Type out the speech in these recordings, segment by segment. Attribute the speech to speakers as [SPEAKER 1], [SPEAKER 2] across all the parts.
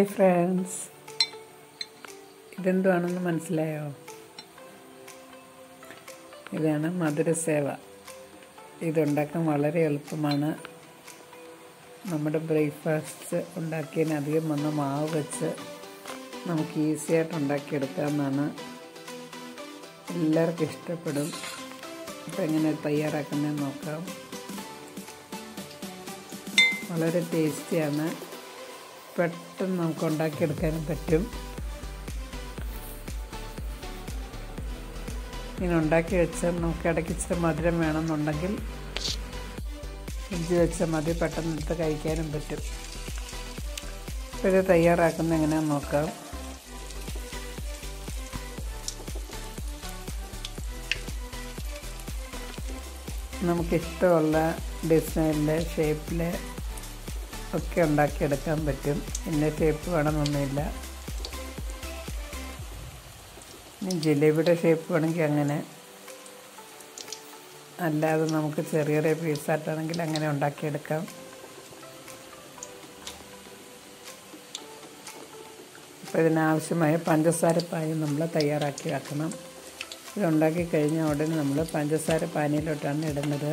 [SPEAKER 1] hi friends ഇതെന്തുവാണെന്ന് മനസ്സിലായോ ഇതാണ് മധുരസേവ ഇതുണ്ടാക്കാൻ വളരെ എളുപ്പമാണ് നമ്മുടെ ബ്രേക്ക്ഫാസ്റ്റ് ഉണ്ടാക്കിയതിന് അധികം വന്ന മാവ് വെച്ച് നമുക്ക് ഈസിയായിട്ട് ഉണ്ടാക്കിയെടുക്കാമെന്നാണ് എല്ലാവർക്കും ഇഷ്ടപ്പെടും അപ്പോൾ എങ്ങനെ തയ്യാറാക്കുന്നതെന്ന് നോക്കാം വളരെ ടേസ്റ്റിയാണ് പെട്ടെന്ന് നമുക്ക് ഉണ്ടാക്കിയെടുക്കാനും പറ്റും ഇങ്ങനെ ഉണ്ടാക്കി വെച്ചാൽ നമുക്ക് ഇടയ്ക്ക് ഇച്ചിരി മധുരം വേണമെന്നുണ്ടെങ്കിൽ ഫ്രിഡ്ജ് വെച്ചാൽ മതി പെട്ടെന്ന് എടുത്ത് കഴിക്കാനും പറ്റും അപ്പോൾ ഇത് തയ്യാറാക്കുന്നത് എങ്ങനെയാണെന്ന് നോക്കാം നമുക്കിഷ്ടമുള്ള ഡിസൈനിൽ ഷേപ്പിൽ ഒക്കെ ഉണ്ടാക്കിയെടുക്കാൻ പറ്റും ഇന്ന ഷേപ്പ് വേണമെന്നൊന്നുമില്ല ഇനി ജിലേബിയുടെ ഷേപ്പ് വേണമെങ്കിൽ അങ്ങനെ അല്ലാതെ നമുക്ക് ചെറിയ ചെറിയ പീസായിട്ടാണെങ്കിൽ അങ്ങനെ ഉണ്ടാക്കിയെടുക്കാം അപ്പോൾ ഇതിനാവശ്യമായ പഞ്ചസാര പാനി നമ്മൾ തയ്യാറാക്കി വെക്കണം ഇത് ഉണ്ടാക്കി കഴിഞ്ഞ ഉടനെ നമ്മൾ പഞ്ചസാര പാനിയിലോട്ടാണ് ഇടുന്നത്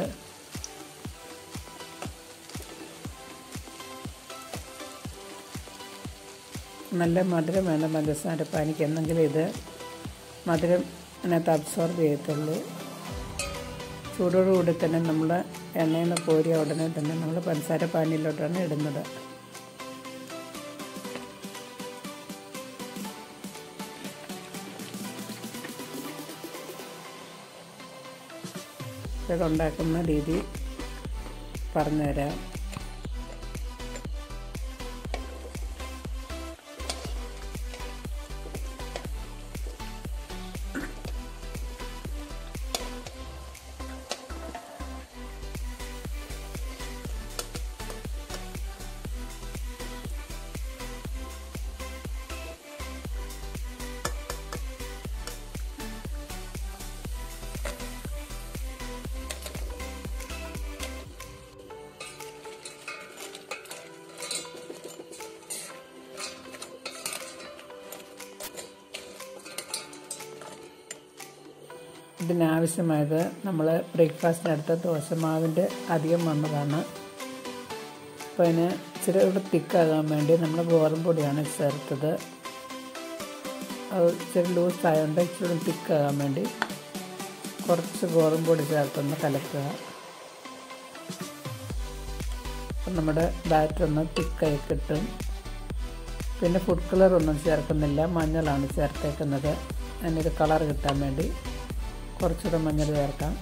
[SPEAKER 1] നല്ല മധുരം വേണം പഞ്ചസാര പാനിക്ക് എന്നെങ്കിലും ഇത് മധുരം അതിനകത്ത് അബ്സോർബ് ചെയ്യത്തുള്ളൂ ചൂടോടുകൂടി തന്നെ നമ്മൾ എണ്ണയിൽ നിന്ന് കോരിയ ഉടനെ തന്നെ നമ്മൾ പഞ്ചസാര പാനിയിലോട്ടാണ് ഇടുന്നത് ഇതുണ്ടാക്കുന്ന രീതി പറഞ്ഞുതരാം ഇതിനാവശ്യമായത് നമ്മൾ ബ്രേക്ക്ഫാസ്റ്റിനടുത്ത ദോശമാവിൻ്റെ അധികം വന്നതാണ് അപ്പോൾ അതിന് ഇച്ചിരി കൂടെ തിക്കാകാൻ വേണ്ടി നമ്മൾ ഗോതമ്പ് പൊടിയാണ് ചേർത്തത് അത് ഇച്ചിരി ലൂസ് ആയതുകൊണ്ട് ഇച്ചിരി തിക്കാകാൻ വേണ്ടി കുറച്ച് ഗോതമ്പ് പൊടി ചേർത്തൊന്ന് കലക്കുക അപ്പം നമ്മുടെ ബാറ്റർ ഒന്ന് തിക്കായി കിട്ടും പിന്നെ ഫുഡ് കളർ ഒന്നും ചേർക്കുന്നില്ല മഞ്ഞളാണ് ചേർത്തേക്കുന്നത് അതിനൊരു കളർ കിട്ടാൻ വേണ്ടി കുറച്ചുകൂടെ മഞ്ഞൾ ചേർക്കാം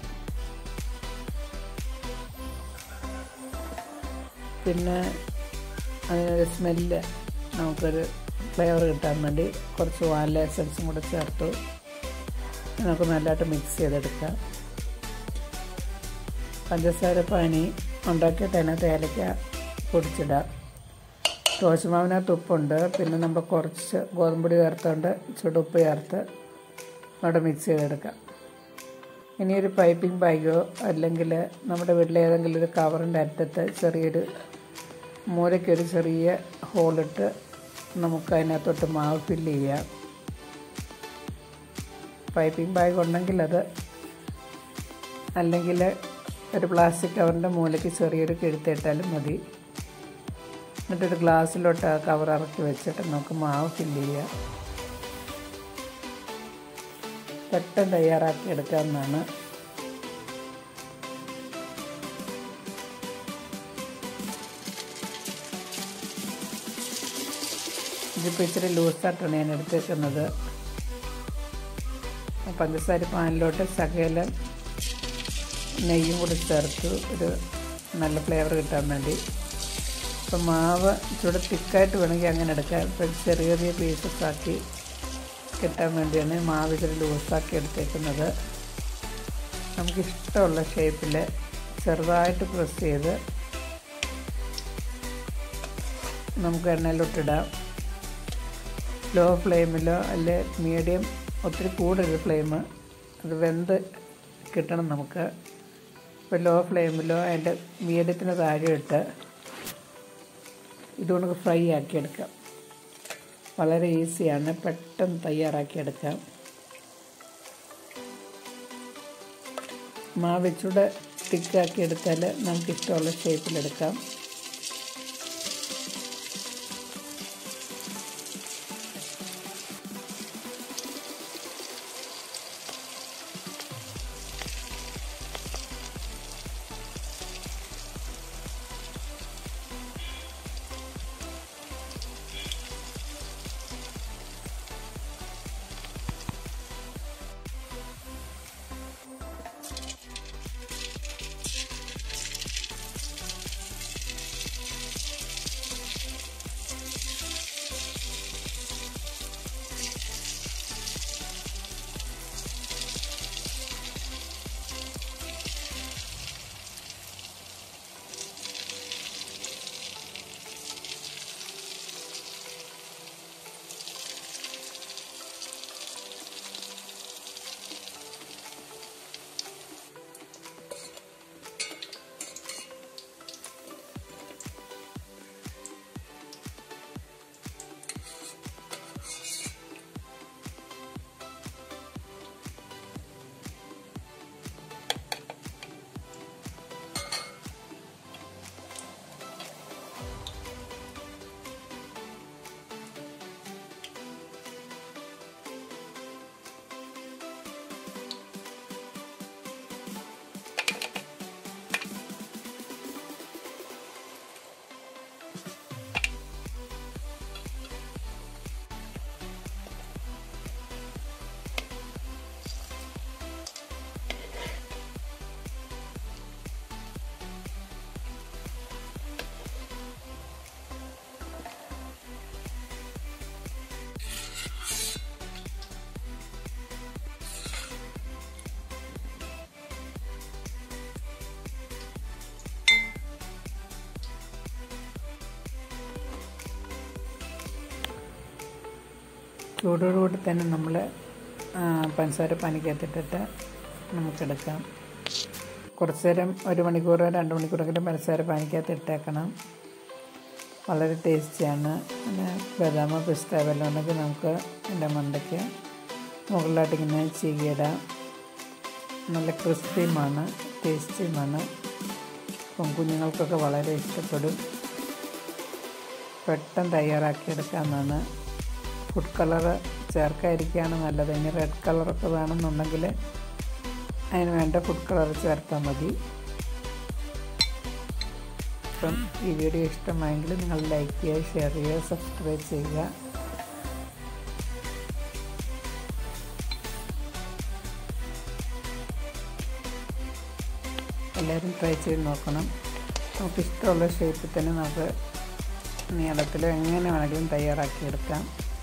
[SPEAKER 1] പിന്നെ അതിനൊരു സ്മെല്ല് നമുക്കൊരു ഫ്ലേവർ കിട്ടാൻ വേണ്ടി കുറച്ച് വാനില എസൻസും കൂടെ ചേർത്തു നമുക്ക് നല്ലതായിട്ട് മിക്സ് ചെയ്തെടുക്കാം പഞ്ചസാര പാനി ഉണ്ടാക്കിയിട്ട് അതിനകത്ത് ഏലക്ക പൊടിച്ചിടാം ദോശമാവിനകത്ത് ഉപ്പുണ്ട് പിന്നെ നമ്മൾ കുറച്ച് ഗോതമ്പൊടി ചേർത്തുകൊണ്ട് ചുടുപ്പ് ചേർത്ത് അവിടെ മിക്സ് ചെയ്തെടുക്കാം ഇനി ഒരു പൈപ്പിംഗ് ബാഗോ അല്ലെങ്കിൽ നമ്മുടെ വീട്ടിലെ ഏതെങ്കിലും ഒരു കവറിൻ്റെ അറ്റത്ത് ചെറിയൊരു മൂലയ്ക്കൊരു ചെറിയ ഹോളിട്ട് നമുക്ക് അതിനകത്തോട്ട് മാവ് ഫില്ല് ചെയ്യാം പൈപ്പിംഗ് ബാഗ് ഉണ്ടെങ്കിൽ അത് അല്ലെങ്കിൽ ഒരു പ്ലാസ്റ്റിക് കവറിൻ്റെ മൂലയ്ക്ക് ചെറിയൊരു കിഴുത്തിട്ടാലും മതി എന്നിട്ടൊരു ഗ്ലാസ്സിലോട്ട് ആ കവർ ഇറക്കി വെച്ചിട്ട് നമുക്ക് മാവ് ഫില്ല് ചെയ്യാം പെട്ടെന്ന് തയ്യാറാക്കി എടുക്കാവുന്നതാണ് ഇതിപ്പോൾ ഇച്ചിരി ലൂസായിട്ടാണ് ഞാൻ എടുത്തേക്കുന്നത് പഞ്ചസാര പാനിലോട്ട് ശകലം നെയ്യും കൂടി ചേർത്ത് ഒരു നല്ല ഫ്ലേവർ കിട്ടാൻ വേണ്ടി ഇപ്പം മാവ് ചൂട് തിക്കായിട്ട് വേണമെങ്കിൽ അങ്ങനെ എടുക്കാം ഇപ്പം ചെറിയ ചെറിയ പീസസ് ആക്കി കിട്ടാൻ വേണ്ടിയാണ് മാവ് ഇച്ചിരി ലൂസാക്കി എടുത്തേക്കുന്നത് നമുക്കിഷ്ടമുള്ള ഷേപ്പിൽ ചെറുതായിട്ട് പ്രസ് ചെയ്ത് നമുക്ക് എണ്ണയിലോട്ടിടാം ലോ ഫ്ലെയിമിലോ അല്ലെ മീഡിയം ഒത്തിരി കൂടരുത് ഫ്ലെയിം അത് വെന്ത് കിട്ടണം നമുക്ക് ഇപ്പോൾ ലോ ഫ്ലെയിമിലോ അതിൻ്റെ മീഡിയത്തിന് താഴെ ഇട്ട് ഇതുകൊണ്ട് ഫ്രൈ ആക്കി എടുക്കാം വളരെ ഈസിയാണ് പെട്ടെന്ന് തയ്യാറാക്കിയെടുക്കാം മാവ് ഇച്ചിടെ തിക്കാക്കി എടുത്താൽ നമുക്ക് ഇഷ്ടമുള്ള ഷേപ്പിലെടുക്കാം ചൂടോടുകൂടി തന്നെ നമ്മൾ പഞ്ചസാര പനിക്കകത്തിട്ടിട്ട് നമുക്കെടുക്കാം കുറച്ച് നേരം ഒരു മണിക്കൂറോ രണ്ട് മണിക്കൂറെങ്കിലും പഞ്ചസാര പാനിക്കകത്ത് ഇട്ടേക്കണം വളരെ ടേസ്റ്റിയാണ് പിന്നെ ബദാമ പിസ്ത വല്ലതും ഉണ്ടെങ്കിൽ നമുക്ക് എൻ്റെ മണ്ടയ്ക്ക് മുകളിലായിട്ട് ഇങ്ങനെ ചീകിയിടാം നല്ല ക്രിസ്പിയുമാണ് ടേസ്റ്റിയുമാണ് അപ്പം കുഞ്ഞുങ്ങൾക്കൊക്കെ വളരെ ഇഷ്ടപ്പെടും പെട്ടെന്ന് തയ്യാറാക്കിയെടുക്കാമെന്നാണ് ഫുഡ് കളറ് ചേർക്കാതിരിക്കുകയാണ് നല്ലത് ഇനി റെഡ് കളറൊക്കെ വേണമെന്നുണ്ടെങ്കിൽ അതിന് വേണ്ട ഫുഡ് കളർ ചേർത്താൽ മതി അപ്പം ഈ വീഡിയോ ഇഷ്ടമായെങ്കിൽ നിങ്ങൾ ലൈക്ക് ചെയ്യുക ഷെയർ ചെയ്യുക സബ്സ്ക്രൈബ് ചെയ്യുക എല്ലാവരും ട്രൈ ചെയ്ത് നോക്കണം നമുക്ക് ഇഷ്ടമുള്ള ഷേപ്പിൽ തന്നെ നമുക്ക് നീളത്തിൽ എങ്ങനെ വേണമെങ്കിലും തയ്യാറാക്കിയെടുക്കാം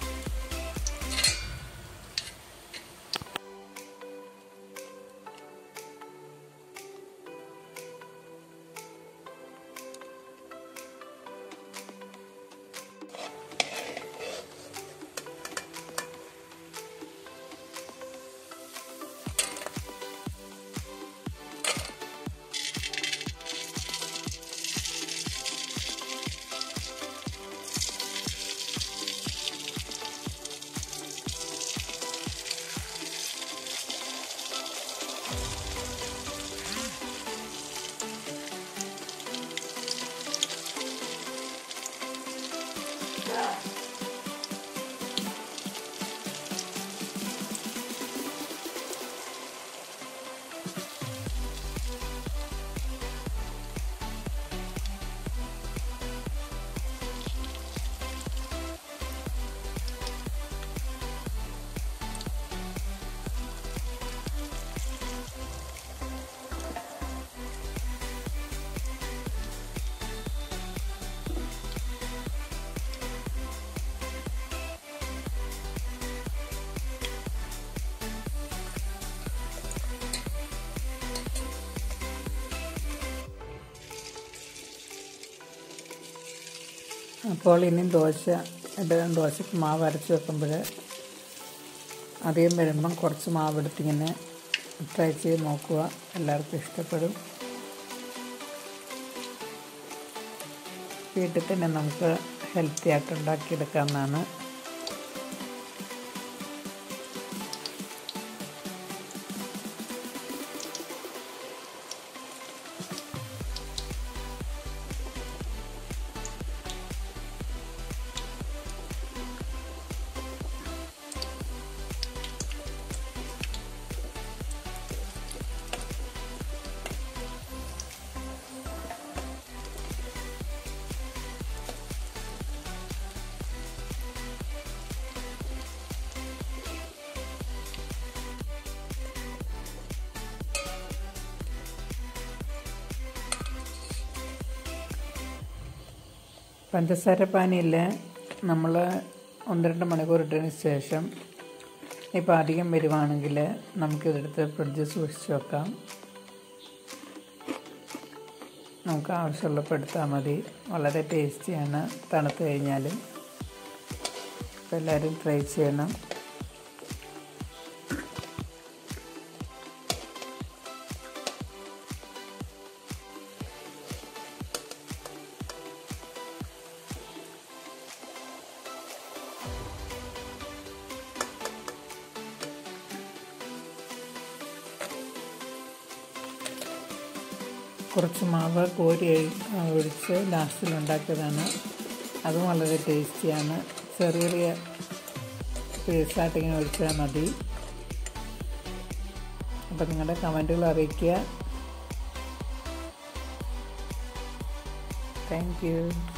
[SPEAKER 1] അപ്പോൾ ഇനി ദോശ ഇടാൻ ദോശയ്ക്ക് മാവ് അരച്ച് വെക്കുമ്പോൾ അധികം വരുമ്പം കുറച്ച് മാവ് എടുത്തിങ്ങനെ ട്രൈ ചെയ്ത് നോക്കുക എല്ലാവർക്കും ഇഷ്ടപ്പെടും വീട്ടിൽ തന്നെ നമുക്ക് ഹെൽത്തി ആയിട്ട് ഉണ്ടാക്കിയെടുക്കാവുന്നതാണ് പഞ്ചസാര പാനിയിൽ നമ്മൾ ഒന്ന് രണ്ട് മണിക്കൂർ ഇട്ടതിന് ശേഷം ഇപ്പോൾ അധികം വരുവാണെങ്കിൽ നമുക്കിതെടുത്ത് ഫ്രിഡ്ജിൽ സൂക്ഷിച്ച് വെക്കാം നമുക്ക് ആവശ്യമുള്ളപ്പോൾ എടുത്താൽ മതി വളരെ ടേസ്റ്റിയാണ് തണുത്ത് കഴിഞ്ഞാലും അപ്പോൾ എല്ലാവരും ട്രൈ ചെയ്യണം കുറച്ച് മാവ് കോരി ഒഴിച്ച് ലാസ്റ്റിൽ ഉണ്ടാക്കിയതാണ് അതും വളരെ ടേസ്റ്റിയാണ് ചെറിയ ചെറിയ പീസായിട്ട് ഇങ്ങനെ ഒഴിച്ചാൽ മതി അപ്പോൾ നിങ്ങളുടെ കമൻറ്റുകൾ അറിയിക്കുക താങ്ക് യു